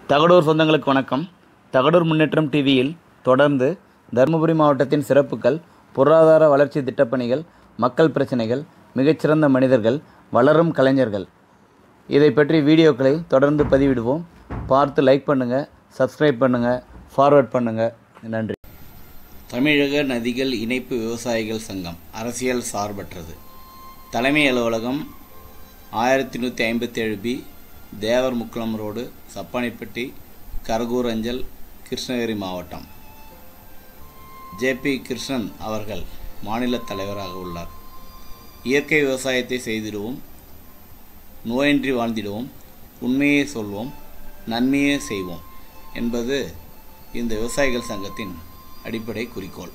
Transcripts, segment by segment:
தகடூர் சொந்தங்களுக்கு வணக்கம் தகடூர் முன்னேற்றம் டிவியில் தொடர்ந்து தருமபுரி மாவட்டத்தின் சிறப்புகள் பொருளாதார வளர்ச்சி திட்டப்பணிகள் மக்கள் பிரச்சனைகள் மிகச்சிறந்த மனிதர்கள் வளரும் கலைஞர்கள் இதை பற்றி வீடியோக்களை தொடர்ந்து பதிவிடுவோம் பார்த்து லைக் பண்ணுங்கள் சப்ஸ்கிரைப் பண்ணுங்கள் ஃபார்வர்ட் பண்ணுங்கள் நன்றி தமிழக நதிகள் இணைப்பு விவசாயிகள் சங்கம் அரசியல் சார்பற்றது தலைமை அலுவலகம் ஆயிரத்தி நூற்றி ஐம்பத்தேழு பி தேவர் முக்குளம் ரோடு சப்பானிப்பட்டி கரகூர் அஞ்சல் கிருஷ்ணகிரி மாவட்டம் ஜேபி கிருஷ்ணன் அவர்கள் மாநில தலைவராக உள்ளார் இயற்கை விவசாயத்தை செய்திடுவோம் நோயின்றி வாழ்ந்திடுவோம் உண்மையே சொல்வோம் நன்மையே செய்வோம் என்பது இந்த விவசாயிகள் சங்கத்தின் அடிப்படை குறிக்கோள்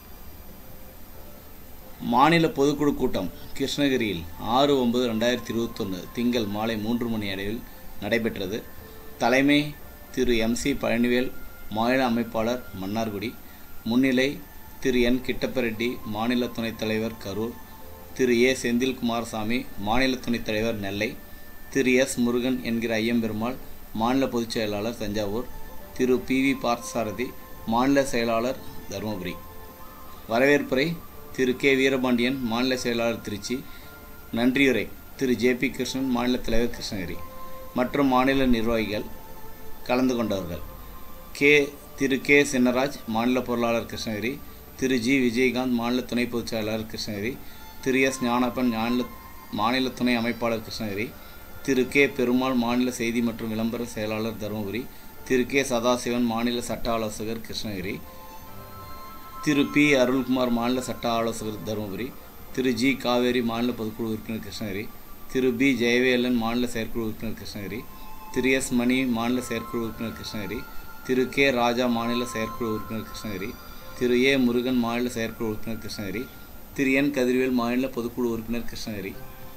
மாநில பொதுக்குழு கூட்டம் கிருஷ்ணகிரியில் ஆறு ஒன்பது ரெண்டாயிரத்தி இருபத்தொன்று திங்கள் மாலை மூன்று மணி அளவில் நடைபெற்றது தலைமை திரு எம்சி பழனிவேல் மாநில அமைப்பாளர் மன்னார்குடி முன்னிலை திரு என் கிட்டப்பரெட்டி மாநில துணைத் தலைவர் கரூர் திரு ஏ செந்தில் குமாரசாமி மாநில துணைத் தலைவர் நெல்லை திரு எஸ் முருகன் என்கிற ஐயம்பெருமாள் மாநில பொதுச் செயலாளர் தஞ்சாவூர் திரு பி வி பார்த்தசாரதி மாநில செயலாளர் தருமபுரி வரவேற்புரை திரு கே வீரபாண்டியன் மாநில செயலாளர் திருச்சி நன்றியுரை திரு ஜே பி கிருஷ்ணன் மாநில தலைவர் கிருஷ்ணகிரி மற்றும் மாநில நிர்வாகிகள் கலந்து கொண்டவர்கள் கே திரு கே சின்னராஜ் மாநில பொருளாளர் கிருஷ்ணகிரி திரு ஜி விஜயகாந்த் மாநில துணை பொதுச் செயலாளர் கிருஷ்ணகிரி திரு எஸ் ஞானப்பன் மாநில மாநில துணை அமைப்பாளர் கிருஷ்ணகிரி திரு கே பெருமாள் மாநில செய்தி மற்றும் விளம்பர செயலாளர் தருமபுரி திரு கே சதாசிவன் மாநில சட்ட ஆலோசகர் கிருஷ்ணகிரி திரு பி அருள்குமார் மாநில சட்ட ஆலோசகர் தருமபுரி திரு ஜி காவேரி மாநில பொதுக்குழு உறுப்பினர் கிருஷ்ணகிரி திரு பி ஜெயவேலன் மாநில செயற்குழு உறுப்பினர் கிருஷ்ணகிரி திரு எஸ் மணி மாநில செயற்குழு உறுப்பினர் கிருஷ்ணகிரி திரு கே ராஜா மாநில செயற்குழு உறுப்பினர் கிருஷ்ணகிரி திரு ஏ முருகன் மாநில செயற்குழு உறுப்பினர் கிருஷ்ணகிரி திரு என் கதிர்வேல் மாநில பொதுக்குழு உறுப்பினர் கிருஷ்ணகிரி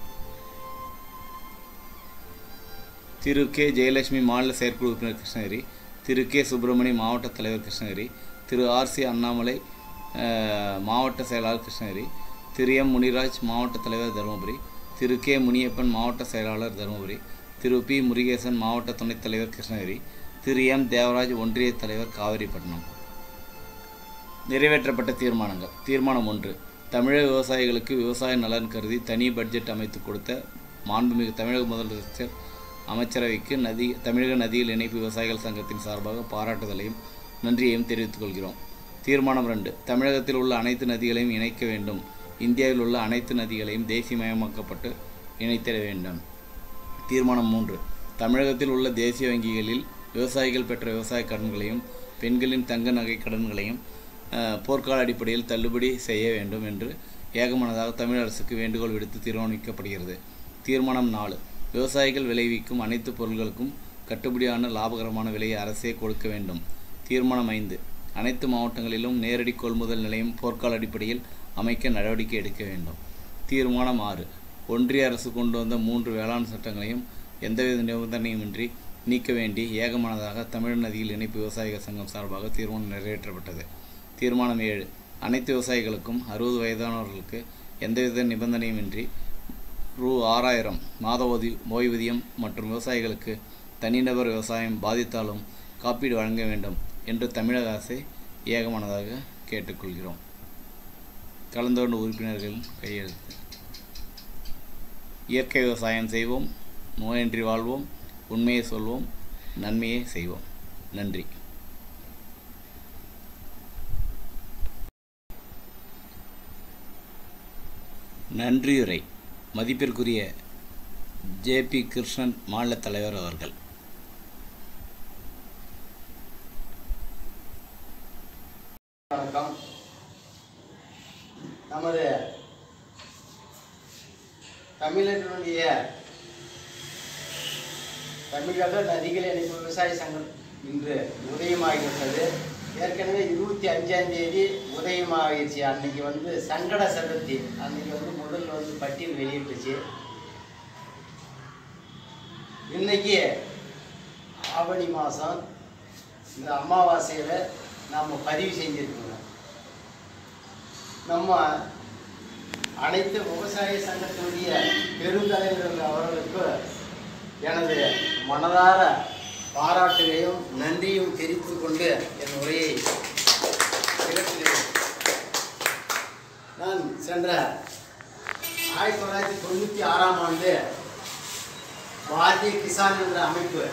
திரு கே ஜெயலட்சுமி மாநில செயற்குழு உறுப்பினர் கிருஷ்ணகிரி திரு கே சுப்பிரமணி மாவட்ட தலைவர் கிருஷ்ணகிரி திரு ஆர்சி அண்ணாமலை அஹ், மாவட்ட செயலாளர் கிருஷ்ணகிரி திரு எம் முனிராஜ் மாவட்ட தலைவர் தருமபுரி திரு கே முனியப்பன் மாவட்ட செயலாளர் தருமபுரி திரு பி முருகேசன் மாவட்ட துணைத் தலைவர் கிருஷ்ணகிரி திரு எம் தேவராஜ் ஒன்றிய தலைவர் காவிரிப்பட்டினம் நிறைவேற்றப்பட்ட தீர்மானங்கள் தீர்மானம் ஒன்று தமிழக விவசாயிகளுக்கு விவசாய நலன் கருதி தனி பட்ஜெட் அமைத்து கொடுத்த மாண்புமிகு தமிழக முதலமைச்சர் அமைச்சரவைக்கு நதி தமிழக நதியில் இணைப்பு விவசாயிகள் சங்கத்தின் சார்பாக பாராட்டுதலையும் நன்றியையும் தெரிவித்துக் கொள்கிறோம் தீர்மானம் ரெண்டு தமிழகத்தில் உள்ள அனைத்து நதிகளையும் இணைக்க வேண்டும் இந்தியாவில் உள்ள அனைத்து நதிகளையும் தேசியமயமாக்கப்பட்டு இணைத்திட வேண்டும் தீர்மானம் மூன்று தமிழகத்தில் உள்ள தேசிய வங்கிகளில் விவசாயிகள் பெற்ற விவசாய கடன்களையும் பெண்களின் தங்க நகை கடன்களையும் அஹ், போர்க்கால அடிப்படையில் தள்ளுபடி செய்ய வேண்டும் என்று ஏகமனதாக தமிழ் அரசுக்கு வேண்டுகோள் விடுத்து தீர்மானிக்கப்படுகிறது தீர்மானம் நாலு விவசாயிகள் விளைவிக்கும் அனைத்து பொருட்களுக்கும் கட்டுப்படியான லாபகரமான விலையை அரசே கொடுக்க வேண்டும் தீர்மானம் ஐந்து அனைத்து மாவட்டங்களிலும் நேரடி கொள்முதல் நிலையம் போர்க்கால அடிப்படையில் அமைக்க நடவடிக்கை எடுக்க வேண்டும் தீர்மானம் ஆறு ஒன்றிய அரசு கொண்டு வந்த மூன்று வேளாண் சட்டங்களையும் எந்தவித நிபந்தனையுமின்றி நீக்க வேண்டி ஏகமனதாக தமிழ் நதியில் இணைப்பு விவசாயிகள் சங்கம் சார்பாக தீர்மானம் நிறைவேற்றப்பட்டது தீர்மானம் ஏழு அனைத்து விவசாயிகளுக்கும் அறுபது வயதானவர்களுக்கு எந்தவித நிபந்தனையுமின்றி ரூ ஆறாயிரம் மாத ஓதி ஓய்வூதியம் மற்றும் விவசாயிகளுக்கு தனிநபர் விவசாயம் பாதித்தாலும் காப்பீடு வழங்க வேண்டும் என்று தமிழக அரசை ஏகமனதாக கேட்டுக்கொள்கிறோம் கலந்து கொண்ட உறுப்பினர்கள் கையெழுத்து இயற்கை விவசாயம் செய்வோம் நோயின்றி வாழ்வோம் உண்மையை சொல்வோம் நன்மையை செய்வோம் நன்றி நன்றியுரை மதிப்பிற்குரிய ஜேபி கிருஷ்ணன் மாநில தலைவர் அவர்கள் வணக்கம் நமது தமிழர்களுடைய தமிழக நதிகள் இணைப்பு விவசாய சங்கம் இன்று உதயமாகிவிட்டது ஏற்கனவே இருபத்தி அஞ்சாம் தேதி உதயமாகிடுச்சு அன்னைக்கு வந்து சங்கட சதுர்த்தி அன்னைக்கு வந்து முதல்ல வந்து பட்டியல் வெளியிட்டுச்சு இன்னைக்கு ஆவணி மாதம் இந்த அமாவாசையில் நாம் பதிவு செஞ்சுருக்கோங்க நம்ம அனைத்து விவசாய சங்கத்தினுடைய பெருந்தலைவர்கள் அவர்களுக்கு எனது மனதார பாராட்டுகையும் நன்றியும் தெரிவித்துக் கொண்டு என் உரையை நிகழ்த்துகிறேன் நான் சென்ற ஆயிரத்தி தொள்ளாயிரத்தி தொண்ணூற்றி ஆறாம் ஆண்டு பாரதிய கிசான் என்ற அமைப்பு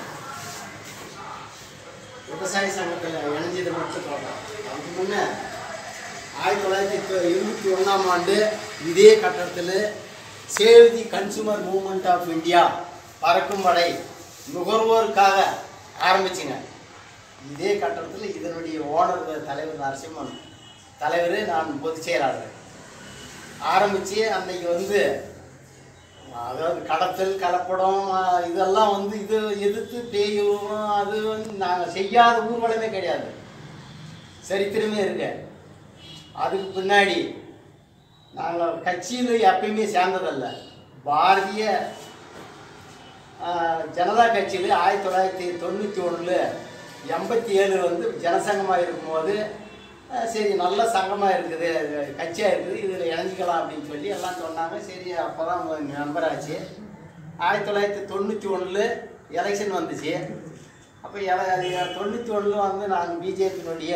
விவசாய சங்கத்தில் இணைஞ்சது மட்டும் சொல்கிறேன் அதுக்கு முன்னே ஆயிரத்தி தொள்ளாயிரத்தி தொ- இருபத்தி ஒன்றாம் ஆண்டு இதே கட்டடத்தில் save the consumer movement of India பறக்கும் படை நுகர்வோருக்காக ஆரம்பிச்சுங்க இதே கட்டடத்தில் இதனுடைய ஓனர் தலைவர் நரசிம்மன் தலைவர் நான் பொதுச் செயலாளர் ஆரம்பித்து அன்னைக்கு வந்து அதாவது கடத்தல் கலப்படம் ஆஹ் இதெல்லாம் வந்து இது எதிர்த்து பேய் உருவம் அது வந்து நாங்கள் செய்யாத ஊர்வலமே கிடையாது சரித்திரமே இருக்கு அதுக்கு பின்னாடி நாங்கள் கட்சியில் எப்பயுமே சேர்ந்ததல்ல பாரதிய ஆஹ், ஜனதா கட்சியில் ஆயிரத்தி தொள்ளாயிரத்தி தொண்ணூற்றி ஒன்றில் எண்பத்தி ஏழு வந்து ஜனசங்கமாக இருக்கும்போது ஆஹ், சரி நல்ல சங்கமாக இருக்குது கட்சியாக இருக்குது இதில் இணைஞ்சிக்கலாம் அப்படின்னு சொல்லி எல்லாம் சொன்னாங்க சரி அப்போ தான் நண்பராச்சு ஆயிரத்தி தொள்ளாயிரத்தி தொண்ணூற்றி ஒன்றில் எலெக்ஷன் வந்துச்சு அப்போ எல தொண்ணூற்றி ஒன்றில் வந்து நான் பிஜேபியினுடைய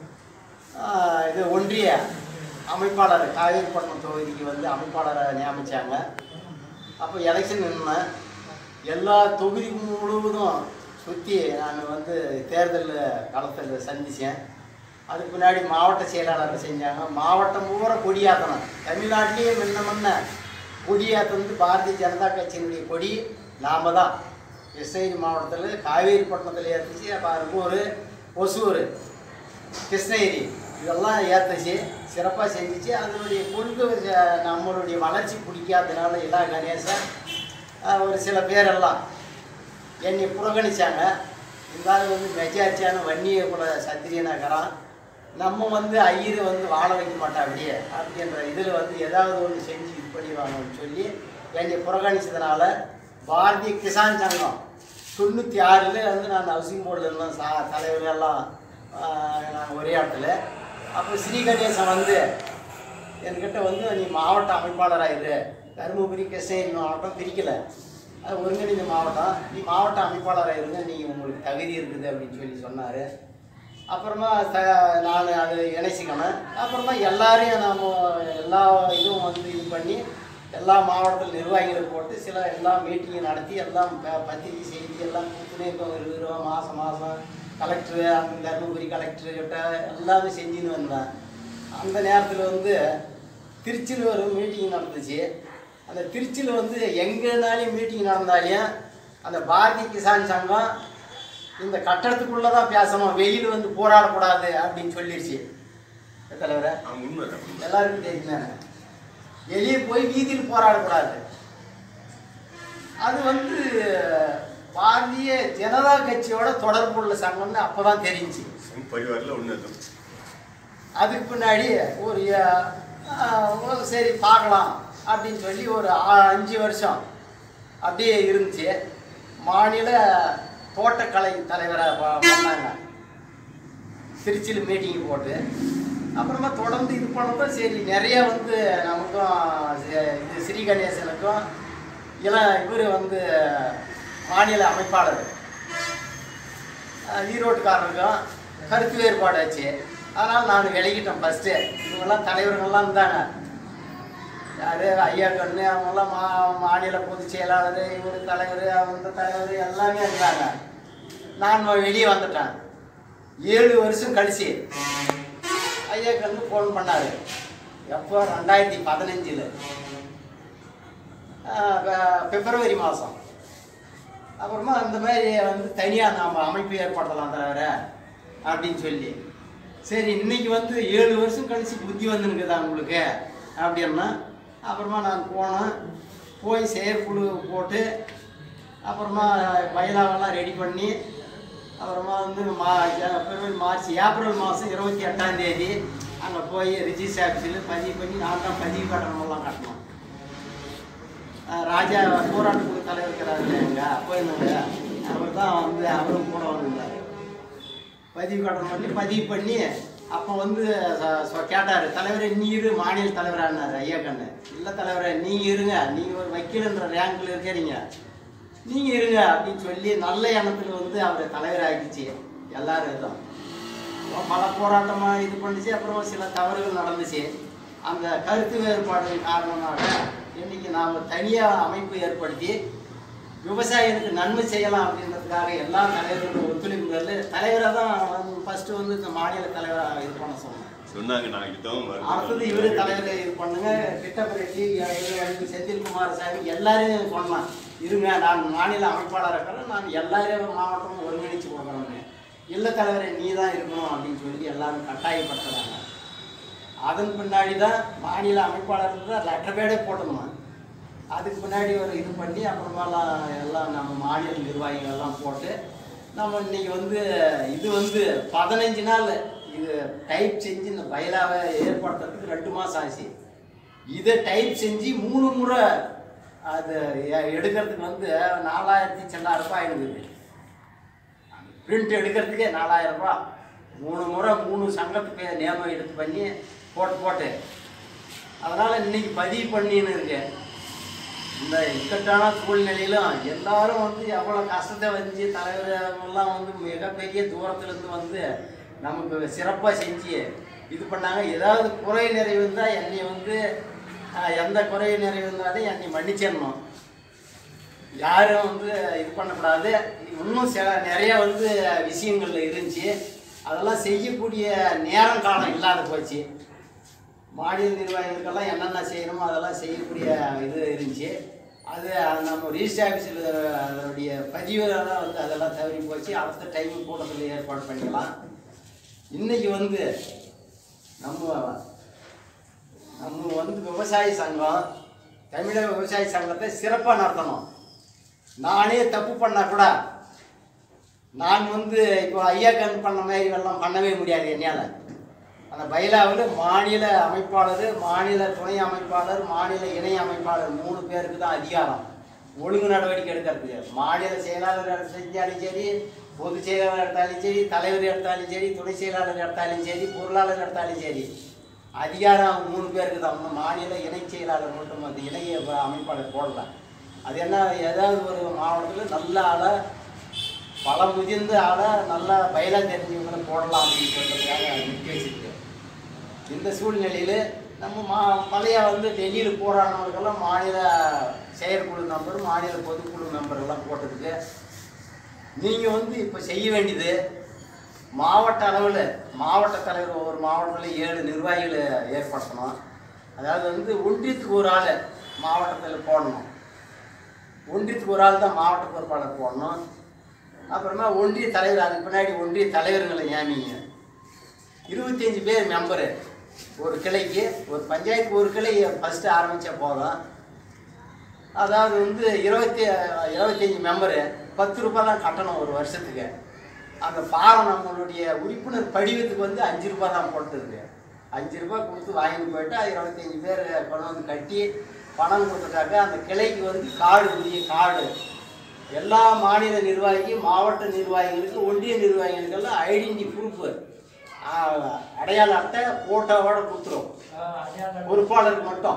ஆஹ் இது ஒன்றிய அமைப்பாளர் காவேரிப்பட்டினம் தொகுதிக்கு வந்து அமைப்பாளரை நியமித்தாங்க அப்போ எலெக்ஷன் நின்னேன் எல்லா தொகுதி முழுவதும் சுற்றி நான் வந்து தேர்தல் களத்தில் சந்தித்தேன் அதுக்கு பின்னாடி மாவட்ட செயலாளர் செஞ்சாங்க மாவட்டம் பூரா கொடியாத்தணும் தமிழ்நாட்டிலேயே முன்ன முன்ன கொடியாத்தந்து பாரதிய ஜனதா கட்சியினுடைய கொடி நாம தான் கிருஷ்ணகிரி மாவட்டத்தில் காவேரிப்பட்டினத்தில் ஏற்றுச்சு அப்போ அருகூர் ஒசூர் கிருஷ்ணகிரி இதெல்லாம் ஏற்றுச்சு சிறப்பாக செஞ்சுச்சு அதனுடைய கொள்கை ச- நம்மளுடைய வளர்ச்சி பிடிக்காதனால எல்லா கணேசன் ஆஹ், ஒரு சில பேரெல்லாம் என்னை புறக்கணிச்சாங்க இருந்தாலும் வந்து மெஜாரிட்டியான வன்னிய குல சத்திரியனாகிறான் நம்ம வந்து ஐயரை வந்து வாழ வைக்க மாட்டோம் அப்படியே அப்படின்ற இதில் வந்து ஏதாவது ஒன்று செஞ்சு இது பண்ணிடுவாங்கன்னு சொல்லி என்னை புறக்கணிச்சதுனால பாரதிய கிசான் சங்கம் தொண்ணூற்றி ஆறில் வந்து நான் ஹவுசிங் போர்டில் இருந்தேன் சா தலைவர் எல்லாம் நான் ஒரே இடத்துல அப்போ ஸ்ரீ கணேசன் வந்து என்கிட்ட வந்து நீ மாவட்ட அமைப்பாளராயிரு தருமபுரி கிருஷ்ணகிரி மாவட்டம் பிரிக்கலை அது ஒருங்கிணைந்த மாவட்டம் நீ மாவட்ட அமைப்பாளராயிருங்க நீங்கள் உங்களுக்கு தகுதி இருக்குது அப்படின்னு சொல்லி சொன்னார் அப்புறமா த நான் அது இணைச்சிக்கணும் அப்புறமா எல்லாரையும் நாம் எல்லா இதுவும் வந்து இது பண்ணி எல்லா மாவட்டத்தில் நிர்வாகிகளை போட்டு சில எல்லா மீட்டிங்கை நடத்தி எல்லாம் ப- பத்திரிகை செய்தி எல்லாம் கொடுத்துனே இருக்கோம் இருக்கிறோம் மாதம் மாதம் கலெக்டரு அந்த தருமபுரி கலெக்டரு கிட்ட எல்லாமே செஞ்சுன்னு வந்தேன் அந்த நேரத்தில் வந்து திருச்சியில் ஒரு மீட்டிங் நடந்துச்சு அந்த திருச்சியில் வந்து எங்கேனாலையும் மீட்டிங் நடந்தாலையும் அந்த பாரதிய கிசான் சங்கம் இந்த கட்டடத்துக்குள்ளே தான் பேசணும் வெயில் வந்து போராடக்கூடாது அப்படின்னு சொல்லிடுச்சு தலைவரை ஆ, உண்மைதான் உண்மை. எல்லாருக்கும் தெரியுமே வெளியே போய் வீதியில் போராடக்கூடாது அது வந்து பாரதிய ஜனதா கட்சியோட தொடர்புள்ள சங்கம்னு அப்போ தான் தெரிஞ்சுச்சு சங் பரிவாரில் ஒன்று அதுக்கு பின்னாடி ஒரு அஹ், ஒரு சரி பார்க்கலாம் அப்படின்னு சொல்லி ஒரு ஆ- அஞ்சு வருஷம் அப்படியே இருந்துச்சு மாநில தோட்டக்கலை தலைவரை ப- பண்ணாங்க திருச்சியில் மீட்டிங் போட்டு அப்புறமா தொடர்ந்து இது பண்ணதும் சரி நிறைய வந்து நமக்கும் சி- இது ஸ்ரீ கணேசனுக்கும் இள இவர் வந்து மாநில அமைப்பாளர் அஹ் ஈரோட்டுக்காரருக்கும் கருத்து வேறுபாடு ஆச்சு அதனால் நான் விலகிட்டேன் ஃபஸ்ட்டு இவங்கெல்லாம் தலைவர்கள்லாம் இருந்தாங்க யார் ஐயா கண்ணு அவங்கெல்லாம் மா மாநில பொதுச் செயலாளர் இவர் தலைவர் அவங்க தலைவர் எல்லாமே இருந்தாங்க நான் வெளியே வந்துட்டேன் ஏழு வருஷம் கழிச்சு ஐயா கண்ணு ஃபோன் பண்ணார் எப்போ ரெண்டாயிரத்தி பதினஞ்சில் பிப்ரவரி மாதம் அப்புறமா அந்த மாதிரி வந்து தனியாக நாம் அமைப்பு ஏற்படுத்தலாம் தவிர அப்படின்னு சொல்லி சரி இன்னைக்கு வந்து ஏழு வருஷம் கழிச்சு புத்தி வந்துனுக்குதா உங்களுக்கு அப்படின்னா அப்புறமா நான் போனேன் போய் செயற்குழு போட்டு அப்புறமா பயிலாவெல்லாம் ரெடி பண்ணி அப்புறமா வந்து மா ஜ- பிப்ரவரி மார்ச் ஏப்ரல் மாதம் இருபத்தி எட்டாம் தேதி அங்கே போய் ரிஜிஸ்டர் ஆஃபீஸில் பதிவு பண்ணி நான் தான் பதிவு கட்டணமெல்லாம் கட்டணும் அஹ் ராஜா போராட்ட குழு தலைவர் இருக்கிறாரு எங்க போயிருந்தாங்க அவர் தான் வந்து அவரும் கூட வந்திருந்தார் பதிவு கட்டணம் பண்ணி பதிவு பண்ணி அப்போ வந்து ச- ச- கேட்டார் தலைவரே நீ இரு மாநில தலைவரானார் ஐயா கண்ணு இல்லை தலைவரே நீ இருங்க நீங்கள் ஒரு வக்கீலுன்ற ரேங்கில் இருக்கிறீங்க நீங்கள் இருங்க அப்படின்னு சொல்லி நல்ல எண்ணத்தில் வந்து அவரை தலைவராக்கிச்சு எல்லாரும் இதுவும் அப்புறம் பல போராட்டமாக இது பண்ணுச்சு அப்புறம் சில தவறுகள் நடந்துச்சு அந்த கருத்து வேறுபாடு காரணமாக இன்னைக்கு நாம் தனியாக அமைப்பு ஏற்படுத்தி விவசாயிகளுக்கு நன்மை செய்யலாம் அப்படின்றதுக்காக எல்லா தலைவர்களும் ஒத்துழைப்புகள் தலைவராக தான் ஃபஸ்ட்டு வந்து இந்த மாநில தலைவராக இது பண்ண சொன்னேன் சொன்னாங்க நாளைக்கு தான் அடுத்தது இவரு தலைவர் இது பண்ணுங்க திட்டப்பரட்டி இவர் செந்தில்குமார் சாமி எல்லாரையும் பண்ணலாம் இருங்க நான் மாநில அமைப்பாளர் இருக்கிறேன் நான் எல்லாரையும் மாவட்டமும் ஒருங்கிணைச்சு கொடுக்குறேங்க இல்ல தலைவரே நீ தான் இருக்கணும் அப்படின்னு சொல்லி எல்லாரும் கட்டாயப்படுத்துறாங்க அதன் பின்னாடி தான் மாநில அமைப்பாளர் தான் லெட்டர் பேடே போட்டோம் அதுக்கு பின்னாடி ஒரு இது பண்ணி அப்புறமாலாம் எல்லாம் நம்ம மாநில நிர்வாகிகள் எல்லாம் போட்டு நம்ம இன்னைக்கு வந்து இது வந்து பதினஞ்சு நாள் இது டைப் செஞ்சு இந்த பயிலாவை ஏற்படுத்துறதுக்கு ரெண்டு மாதம் ஆச்சு இதை டைப் செஞ்சு மூணு முறை அது எ- எடுக்கிறதுக்கு வந்து நாலாயிரத்தி சில்லாயிரம் ரூபாய் ஆயிடுது பிரிண்ட் எடுக்கிறதுக்கே நாலாயிரம் ரூபாய் மூணு முறை மூணு சங்கத்துக்கு நியமனம் எடுத்து பண்ணி போட்டு போட்டு அதனால் இன்னைக்கு பதிவு பண்ணின்னு இருக்கு இந்த இக்கட்டான சூழ்நிலையிலும் எல்லாரும் வந்து எவ்வளோ கஷ்டத்தை வந்து தலைவர் எல்லாம் வந்து மிகப்பெரிய தூரத்துலேருந்து வந்து நமக்கு சிறப்பாக செஞ்சு இது பண்ணாங்க ஏதாவது குறை நிறைவு இருந்தால் என்னை வந்து ஆஹ், எந்த குறை நிறைவு இருந்தாலும் என்னை மன்னிச்சிடணும் யாரும் வந்து இது பண்ணக்கூடாது இன்னும் சில நிறைய வந்து விஷயங்கள்ல இருந்துச்சு அதெல்லாம் செய்யக்கூடிய நேரம் காலம் இல்லாத போச்சு மாநில நிர்வாகிகளுக்கெல்லாம் என்னென்ன செய்யணுமோ அதெல்லாம் செய்யக்கூடிய இது இருந்துச்சு அது நம்ம ரிஜிஸ்டர் ஆஃபீஸில் அதனுடைய பதிவுலாம் வந்து அதெல்லாம் தவறி போச்சு அடுத்த டைம் கூட்டத்தில் ஏற்பாடு பண்ணிக்கலாம் இன்னைக்கு வந்து நம்ம நம்ம வந்து விவசாய சங்கம் தமிழக விவசாய சங்கத்தை சிறப்பாக நடத்தணும் நானே தப்பு பண்ணா கூட நான் வந்து இப்போ ஐயா கண் பண்ண மாதிரி எல்லாம் பண்ணவே முடியாது என்னால் அந்த பைலாவில் மாநில அமைப்பாளர் மாநில துணை அமைப்பாளர் மாநில இணை அமைப்பாளர் மூணு பேருக்கு தான் அதிகாரம் ஒழுங்கு நடவடிக்கை எடுக்கிறதுக்கு மாநில செயலாளர் எடுத்து செஞ்சாலும் சரி பொதுச் செயலாளர் எடுத்தாலும் சரி தலைவர் எடுத்தாலும் சரி துணை செயலாளர் எடுத்தாலும் சரி பொருளாளர் எடுத்தாலும் சரி அதிகாரம் அவங்க மூணு பேருக்கு தான் இன்னும் மாநில இணை செயலாளர் மட்டும் அந்த இணைய அமைப்பாளர் போடலாம் அது என்ன ஏதாவது ஒரு மாவட்டத்தில் நல்ல ஆளை பல முதிர்ந்த ஆளை நல்லா பயிலா தெரிஞ்சவங்களை போடலாம் அப்படின்னு சொல்றதுக்காக நிற்க வச்சிருக்கு இந்த சூழ்நிலையில் நம்ம மா பழைய வந்து டெல்லியில் போராடினவர்களுக்கெல்லாம் மாநில செயற்குழு நம்பர் மாநில பொதுக்குழு நம்பர் எல்லாம் போட்டதுக்கு நீங்கள் வந்து இப்போ செய்ய வேண்டியது மாவட்ட அளவில் மாவட்ட தலைவர் ஒவ்வொரு மாவட்டத்தில் ஏழு நிர்வாகிகளை ஏற்படுத்தணும் அதாவது வந்து ஒன்றியத்துக்கு ஒரு ஆள் மாவட்டத்தில் போடணும் ஒன்றியத்துக்கு ஒரு ஆள் தான் மாவட்ட பொறுப்பாளர் போடணும் அப்புறமா ஒன்றிய தலைவர் அதுக்கு பின்னாடி ஒன்றிய தலைவர்களை நியமிங்க இருபத்தஞ்சி பேர் மெம்பரு ஒரு கிளைக்கு ஒரு பஞ்சாயத்து ஒரு கிளை ஃபஸ்ட்டு ஆரம்பித்தா போதும் அதாவது வந்து இருபத்தி இருபத்தஞ்சி மெம்பரு பத்து ரூபாய் தான் கட்டணும் ஒரு வருஷத்துக்கு அந்த பாரம் நம்மளுடைய உறுப்பினர் படிவத்துக்கு வந்து அஞ்சு ரூபாய் தான் போட்டுருக்கு அஞ்சு ரூபாய் கொடுத்து வாங்கிட்டு போயிட்டு அது இருபத்தஞ்சி பேர் கொண்டு வந்து கட்டி பணம் கொடுத்துட்டாக்க அந்த கிளைக்கு வந்து கார்டு உரிய கார்டு எல்லா மாநில நிர்வாகி மாவட்ட நிர்வாகிகளுக்கு ஒன்றிய நிர்வாகிகளுக்கெல்லாம் ஐடென்டி ப்ரூஃப் அடையாள அட்டை ஃபோட்டோவோட கொடுத்துரும் பொறுப்பாளருக்கு மட்டும்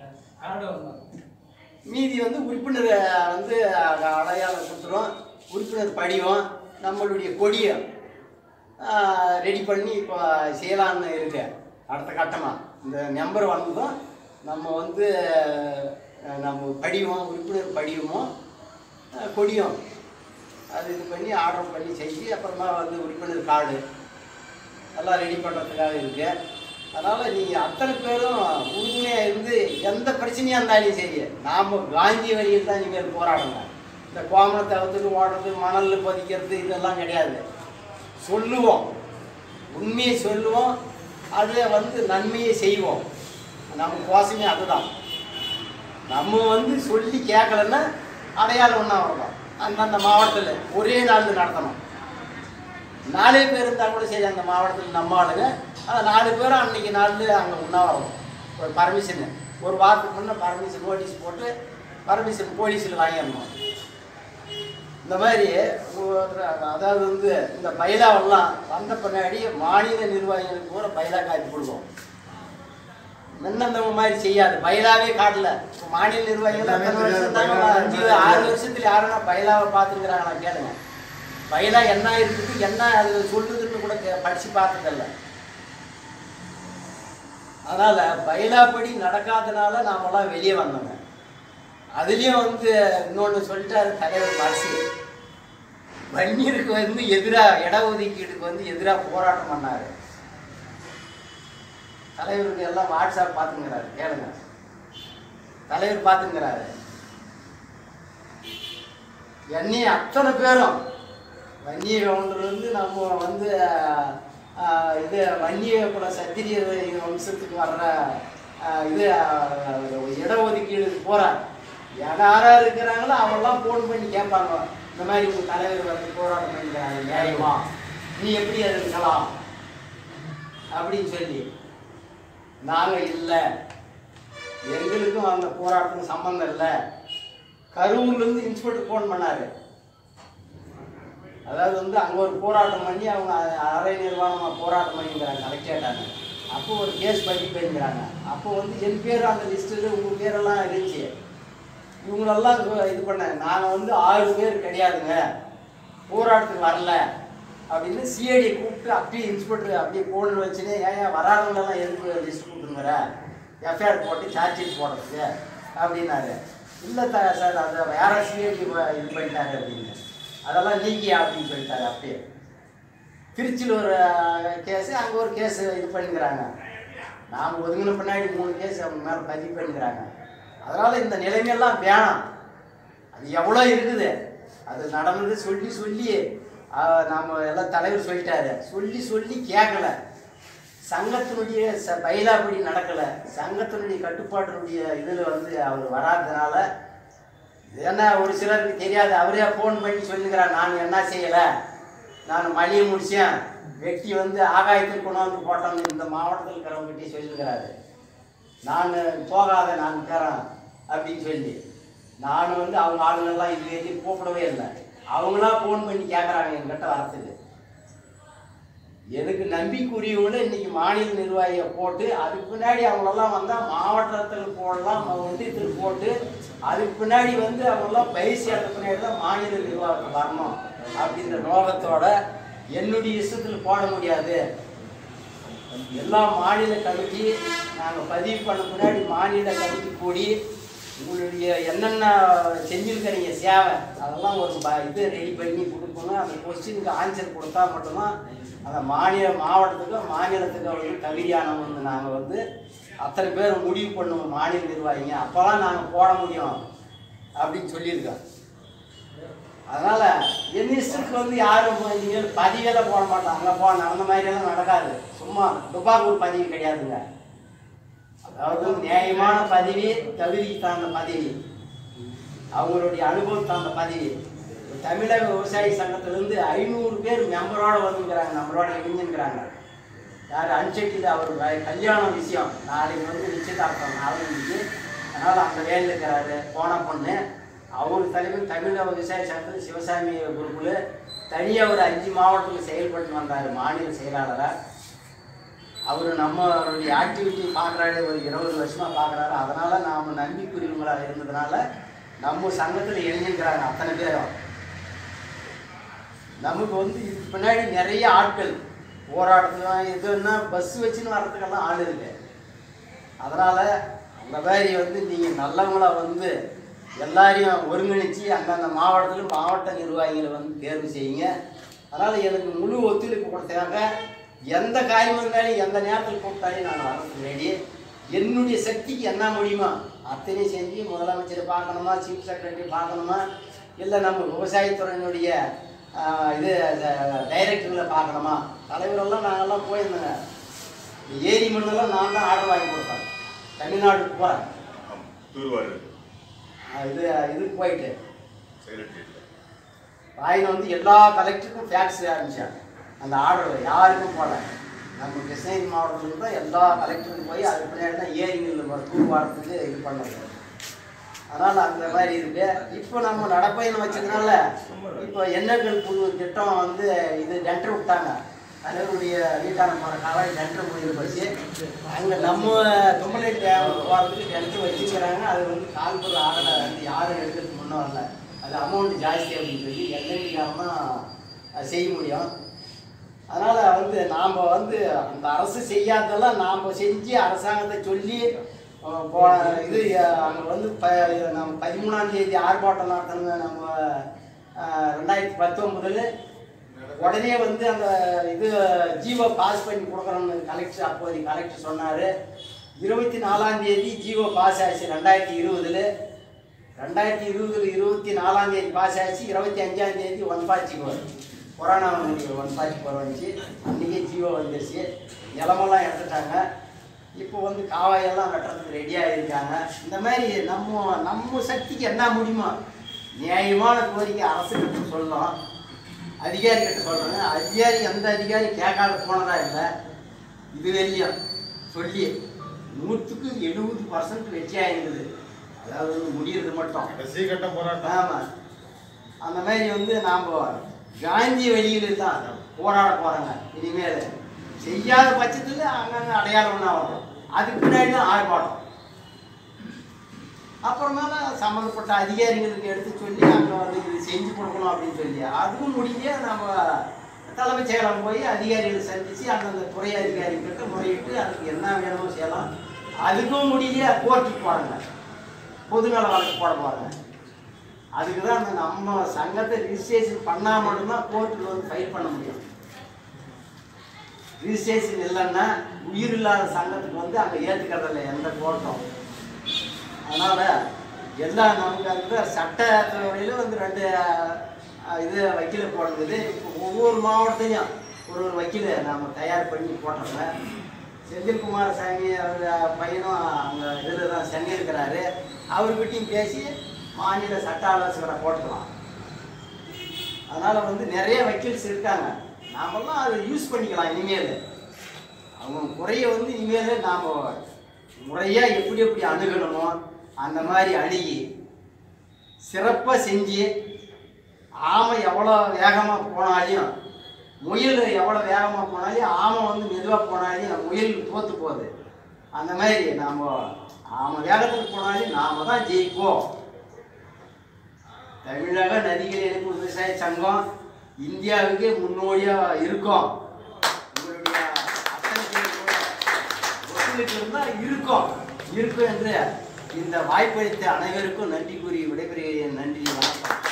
மீதி வந்து உறுப்பினர் வந்து அடையாளம் கொடுத்துரும் உறுப்பினர் படிவம் நம்மளுடைய கொடியை ரெடி பண்ணி இப்போ செய்யலான்னு இருக்கு அடுத்த கட்டமாக இந்த நம்பர் வந்ததும் நம்ம வந்து அஹ், நம்ம படிவம் உறுப்பினர் படிவமும் அஹ், கொடியும் அது இது பண்ணி ஆர்டர் பண்ணி செஞ்சு அப்புறமா வந்து உறுப்பினர் கார்டு எல்லாம் ரெடி பண்ணுறதுக்காக இருக்கு அதனால் நீங்கள் அத்தனை பேரும் உறுதுணையாக இருந்து எந்த பிரச்சனையாக இருந்தாலும் சரி நாம் காந்தி வழியில் தான் இனிமேல் போராடணும் இந்த கோமணத்தை அவுத்துட்டு ஓடுறது மணலில் பதிக்கிறது இதெல்லாம் கிடையாது சொல்லுவோம் உண்மையை சொல்லுவோம் அதை வந்து நன்மையை செய்வோம் நம்ம கோசமே அதுதான் நம்ம வந்து சொல்லி கேட்கலன்னா அடையாளம் ஒன்றா வரணும் அந்தந்த மாவட்டத்தில் ஒரே நாள் நடத்தணும் நாலே பேர் இருந்தால் கூட சரி அந்த மாவட்டத்தில் நம்ம ஆளுங்க அந்த நாலு பேரும் அன்னைக்கு நாள் அங்கே உண்ணாவிரதம் ஒரு பர்மிஷனு ஒரு வாரத்துக்கு முன்னே பர்மிஷன் நோட்டீஸ் போட்டு பர்மிஷன் போலீஸில் வாங்கிடணும் இந்த மாதிரி ஒரு- அதாவது வந்து இந்த பைலாவெல்லாம் வந்த பின்னாடி மாநில நிர்வாகிகளுக்கு கூட பைலா காப்பி கொடுக்கும் முன்னந்தவங்க மாதிரி செய்யாது பயிலாவே காட்டல இப்ப மாநில நிர்வாகிகள் எல்லாமே எத்தனை வருஷம் தெரியாது, இருந்தாங்க? பயிலா அஞ்சு என்ன ஆறு வருஷத்துல யாருன்னா பயிலாவை பார்த்துக்கிறாங்களா கேளுங்க பயிலா என்ன இருக்குது என்ன அது சொல்லுதுன்னு கூட கே- படிச்சு பார்த்ததில்ல அதனால பயிலாப்படி நடக்காதனால நாமெல்லாம் வெளியே வந்தோங்க அதுலயும் வந்து இன்னொன்று சொல்லிட்டாரு தலைவர் மரசி வன்னியருக்கு வந்து எதிராக இடஒதுக்கீடுக்கு வந்து எதிராக போராட்டம் பண்ணாரு தலைவருக்கு எல்லாம் வாட்ஸ்அப் பார்த்துங்கிறாரு கேளுங்க தலைவர் பார்த்துங்கிறாரு என்னைய அத்தனை பேரும் வன்னிய கவுண்டர் வந்து நம்ம வந்து ஆஹ், இது வன்னிய குல சத்திரிய வம்சத்துக்கு வர்ற ஆஹ், இது ஆஹ், இடஒதுக்கீடுக்கு போகிறார் யாரா இருக்கிறாங்களோ அவெல்லாம் ஃபோன் பண்ணி கேட்பாங்க இந்த மாதிரி உங்கள் தலைவர் வந்து போராட்டம் பண்ணிக்கிறாங்க நியாயமா நீ எப்படி அது இருக்கலாம் அப்படின்னு சொல்லி நாங்கள் இல்லை எங்களுக்கும் அந்த போராட்டத்துக்கும் சம்மந்தம் இல்லை கரூர்லேருந்து இன்ஸ்பெக்டர் ஃபோன் பண்ணாரு அதாவது வந்து அங்கே ஒரு போராட்டம் பண்ணி அவங்க அ- அரை நிர்வாணமாக போராட்டம் பண்ணிக்கிறாங்க கலெக்டரேட்டாங்க அப்போ ஒரு கேஸ் பதிவு பண்ணிக்கிறாங்க அப்போ வந்து என் பேர் அந்த லிஸ்ட்டில் உங்கள் பேரெல்லாம் இருந்துச்சு இவங்களெல்லாம் இது- இது பண்ணாங்க நாங்கள் வந்து ஆறு பேர் கிடையாதுங்க போராட்டத்துக்கு வரல அப்படின்னு சிஐடி கூப்பிட்டு அப்படியே இன்ஸ்பெக்டர் அப்படியே போன் வச்சுன்னு ஏன் ஏன் வராதவங்களெல்லாம் எதுக்கு லிஸ்ட் கொடுத்துருங்கிற எஃப்ஐஆர் போட்டு சார்ஜ் ஷீட் போடுறதுக்கு அப்படின்னாரு இல்லை த சார் அதை வேற சிஐடி இது பண்ணிட்டாரு அப்படின்னு அதெல்லாம் நீக்கியா அப்படின்னு சொல்லிட்டாரு அப்படியே திருச்சியில் ஒரு கேஸு அங்கே ஒரு கேஸு இது பண்ணிக்கிறாங்க நாம் ஒதுங்கின பின்னாடி மூணு கேஸ் அவங்க மேலே பதிவு பண்ணிக்கிறாங்க அதனால் இந்த நிலைமையெல்லாம் வேணாம் அது எவ்வளோ இருக்குது அது நடந்தது சொல்லி சொல்லி நாம் எல்லாம் தலைவர் சொல்லிட்டாரு சொல்லி சொல்லி கேட்கல சங்கத்தினுடைய ச பயிலாப்படி நடக்கலை சங்கத்தினுடைய கட்டுப்பாட்டினுடைய இதில் வந்து அவர் வராததுனால இது என்ன ஒரு சிலருக்கு தெரியாது அவரே ஃபோன் பண்ணி சொல்லுங்கிறார் நான் என்ன செய்யலை நான் மளிகை முடிச்சேன் வெட்டி வந்து ஆகாயத்தில் கொண்டாந்து போட்டோம்னு இந்த மாவட்டத்தில் இருக்கிறவங்ககிட்டயே சொல்லுங்கிறாரு நான் போகாத நான் இருக்கிறேன் அப்படின்னு சொல்லி நான் வந்து அவங்க ஆளுங்கெல்லாம் இது வரைக்கும் கூப்பிடவே இல்லை அவங்களா ஃபோன் பண்ணி கேட்குறாங்க என்கிட்ட வரத்துக்கு எனக்கு நம்பிக்குரியவங்களும் இன்னைக்கு மாநில நிர்வாகியை போட்டு அதுக்கு பின்னாடி அவங்களெல்லாம் வந்தால் மாவட்டத்தில் போடலாம் ஒன்றியத்தில் போட்டு அதுக்கு பின்னாடி வந்து அவங்கெல்லாம் பயிர் சேர்த்த பின்னாடி தான் மாநில நிர்வாகத்துக்கு வரணும் அப்படின்ற நோக்கத்தோட என்னுடைய இஷ்டத்தில் போட முடியாது எல்லா மாநில கமிட்டி நாங்கள் பதிவு பண்ண பின்னாடி மாநில கமிட்டி கூடி உங்களுடைய என்னென்ன செஞ்சிருக்கிறீங்க சேவை அதெல்லாம் ஒரு ப இது ரெடி பண்ணி கொடுக்கணும் அந்த கொஸ்டினுக்கு ஆன்சர் கொடுத்தா மட்டும்தான் அந்த மாநில மாவட்டத்துக்கு மாநிலத்துக்கு வந்து தகுதியானவங்க நாங்கள் வந்து அத்தனை பேர் முடிவு பண்ணுவோம் மாநில நிர்வாகிங்க அப்போலாம் நாங்கள் போட முடியும் அப்படின்னு சொல்லியிருக்கோம் அதனால என் இஷ்டத்துக்கு வந்து யாரும் நீங்கள் பதிவெல்லாம் போட மாட்டாங்க போன அந்த மாதிரியெல்லாம் நடக்காது சும்மா துப்பாக்கூர் பதிவு கிடையாதுங்க அதாவது நியாயமான பதவி தகுதிக்கு தகுந்த பதவி அவங்களுடைய அனுபவம் தகுந்த பதவி தமிழக விவசாயி சங்கத்திலேருந்து ஐநூறு பேர் மெம்பரோட வந்துங்கிறாங்க நம்மளோட இணைஞ்சுங்கிறாங்க யார் அன்செட்டில் அவர் வ- கல்யாண விஷயம் நாளைக்கு வந்து நிச்சயதார்த்தம் நாளைக்கு அதனால் அந்த வேலையில் இருக்கிறாரு போன பொண்ணு அவர் தலைவர் தமிழக விவசாய சங்கத்தில் சிவசாமி குரூப்பில் தனியாக ஒரு அஞ்சு மாவட்டத்தில் செயல்பட்டு வந்தார் மாநில செயலாளராக அவர் நம்மளுடைய ஆக்டிவிட்டி பார்க்குறாரு ஒரு இருபது வருஷமாக பார்க்குறாரு அதனால் நாம் நம்பிக்குரியவங்களாக இருந்ததுனால நம்ம சங்கத்தில் இணைஞ்சுக்கிறாங்க அத்தனை பேரும் நமக்கு வந்து இதுக்கு பின்னாடி நிறைய ஆட்கள் போராட்டத்துக்கு எதுன்னா பஸ் வச்சுன்னு வர்றதுக்கெல்லாம் ஆள் இருக்கு அதனால் அந்த மாதிரி வந்து நீங்கள் நல்லவங்களா வந்து எல்லாரையும் ஒருங்கிணைச்சு அந்தந்த மாவட்டத்திலும் மாவட்ட நிர்வாகிகளை வந்து தேர்வு செய்யுங்க அதனால் எனக்கு முழு ஒத்துழைப்பு கொடுத்தாங்க எந்த காரியம் இருந்தாலும் எந்த நேரத்தில் கூப்பிட்டாலும் நான் வரதுக்கு ரெடி என்னுடைய சக்திக்கு என்ன முடியுமோ அத்தனையும் செஞ்சு முதலமைச்சரை பார்க்கணுமா சீஃப் செக்ரட்டரி பார்க்கணுமா இல்லை நம்ம விவசாயத்துறையினுடைய ஆஹ், இது டைரக்டர்களை பார்க்கணுமா தலைவரெல்லாம் நாங்கள்லாம் போயிருந்தோங்க ஏரி மண்ணெல்லாம் நான் தான் ஆர்டர் வாங்கி கொடுத்தேன் தமிழ்நாட்டுக்கு போகிறேன் ஆமாம் தூர்வாரு இது இதுக்கு போயிட்டு செக்ரட்டரியேட்டில் வாயின் வந்து எல்லா கலெக்டருக்கும் ஃபேக்ஸ் ஆரம்பித்தேன் அந்த ஆர்டர் யாருக்கும் போடல நம்ம கிருஷ்ணகிரி மாவட்டத்தில் தான் எல்லா கலெக்டருக்கும் போய் அதுக்கு பின்னாடி தான் ஏரிங்களில் தூர் வாரத்துக்கு இது பண்ணது அதனால் அந்த மாதிரி இருக்கு இப்போ நம்ம நடப்பயணம் வச்சதுனால இப்போ எண்ணெய்கள் புது திட்டம் வந்து இது டெண்டர் விட்டாங்க தலைவருடைய வீட்டான போகிற காலம் கிணற்று முடிவு போச்சு அங்கே நம்ம தும்பலை டேம் போகிறதுக்கு கிணற்று வச்சுக்கிறாங்க அது வந்து கால்புற ஆகலை வந்து யாரும் எடுக்கிறதுக்கு முன்னே வரல அது அமௌண்ட் ஜாஸ்தி அப்படின்னு சொல்லி எல்என்டிக்காரமாக செய்ய முடியும் அதனால் வந்து நாம் வந்து அந்த அரசு செய்யாததெல்லாம் நாம் செஞ்சு அரசாங்கத்தை சொல்லி அஹ், போ இது அங்கே வந்து ப நம்ம பதிமூணாம் தேதி ஆர்ப்பாட்டம் நடத்தணுங்க நம்ம அஹ், ரெண்டாயிரத்தி பத்தொம்பதில் உடனே வந்து அந்த இது ஜீவோ பாஸ் பண்ணி கொடுக்குறோம்னு கலெக்டர் அப்போதைக்கு கலெக்டர் சொன்னார் இருபத்தி நாலாம் தேதி ஜீவோ பாஸ் ஆச்சு ரெண்டாயிரத்தி இருபதில் ரெண்டாயிரத்தி இருபதுல இருபத்தி நாலாம் தேதி பாஸ் ஆச்சு இருபத்தி அஞ்சாம் தேதி ஒன் ஃபார்ட்டி ஃபோர் கொரோனா வந்து ஒன் ஃபார்ட்டி ஃபோர் வந்துச்சு அன்றைக்கே ஜீவோ வந்துருச்சு நிலமெல்லாம் எடுத்துட்டாங்க இப்போ வந்து காவாயெல்லாம் வெட்டுறதுக்கு ரெடியாக இருக்காங்க இந்த மாதிரி நம்ம நம்ம சக்திக்கு என்ன முடியுமோ நியாயமான கோரிக்கை அரசுகிட்ட சொல்லலாம் அதிகாரிகிட்ட சொல்கிறேங்க அதிகாரி எந்த அதிகாரி கேட்காத போனதா இல்லை இது வரையும் சொல்லி நூற்றுக்கு எழுபது பர்சன்ட் வெற்றி ஆயிருக்குது அதாவது வந்து முடியறது மட்டும் கடைசி கட்ட போராட்டம் ஆமாம் அந்த மாதிரி வந்து நாம் காந்தி வழியில் தான் போராட போகிறோங்க இனிமேல் செய்யாத பட்சத்தில் அங்கங்கே அடையாளம் ஒன்றா வரும் அதுக்கு பின்னாடி தான் ஆர்ப்பாட்டம் அப்புறமேல சம்மந்தப்பட்ட அதிகாரிகளுக்கு எடுத்து சொல்லி அங்கே வந்து இது செஞ்சு கொடுக்கணும் அப்படின்னு சொல்லி அதுவும் முடிய நம்ம தலைமைச் செயலம் போய் அதிகாரிகளை சந்தித்து அந்தந்த துறை அதிகாரிகிட்ட முறையிட்டு அதுக்கு என்ன வேணுமோ செய்யலாம் அதுக்கும் முடியல கோர்ட்டுக்கு போகிறாங்க பொதுநல வழக்கு போட போகிறாங்க அதுக்கு தான் அந்த நம்ம சங்கத்தை ரிஜிஸ்ட்ரேஷன் பண்ணால் மட்டும்தான் கோர்ட்டில் வந்து ஃபைல் பண்ண முடியும் ரிஜிஸ்ட்ரேஷன் இல்லைன்னா உயிர் இல்லாத சங்கத்துக்கு வந்து அங்கே ஏற்றுக்கிறதில்ல எந்த கோர்ட்டும் அதனால் எல்லாம் நமக்கு அந்த சட்டத்துறையில் வந்து ரெண்டு அஹ், இது வக்கீல போடுறது இப்போ ஒவ்வொரு மாவட்டத்தையும் ஒரு ஒரு வக்கீல நாம் தயார் பண்ணி போட்டோங்க செந்தில்குமார சாமி அவர் பையனும் அங்கே இதில் தான் சென்னை இருக்கிறாரு அவர்கிட்டையும் பேசி மாநில சட்ட ஆலோசகரை போட்டுக்கலாம் அதனால் வந்து நிறைய வக்கீல்ஸ் இருக்காங்க நாமெல்லாம் அதை யூஸ் பண்ணிக்கலாம் இனிமேல் அவங்க குறைய வந்து இனிமேல் நாம் முறையாக எப்படி எப்படி அணுகணுமோ அந்த மாதிரி அணுகி சிறப்பாக செஞ்சு ஆமை எவ்வளோ வேகமாக போனாலையும் முயல் எவ்வளோ வேகமாக போனாலும் ஆமை வந்து மெதுவாக போனாலையும் முயல் தோற்று போகுது அந்த மாதிரி நாம் ஆமை வேகத்துக்கு போனாலும் நாம் தான் ஜெயிப்போம் தமிழக நதிகள் இணைப்பு விவசாய சங்கம் இந்தியாவுக்கு முன்னோடியாக இருக்கும் உங்களுடைய அத்தனை பேரோட ஒத்துழைப்பு இருந்தால் இருக்கும் இருக்கும் என்று இந்த வாய்ப்பளித்த அனைவருக்கும் நன்றி கூறி விடைபெறுகிறேன் நன்றி வணக்கம்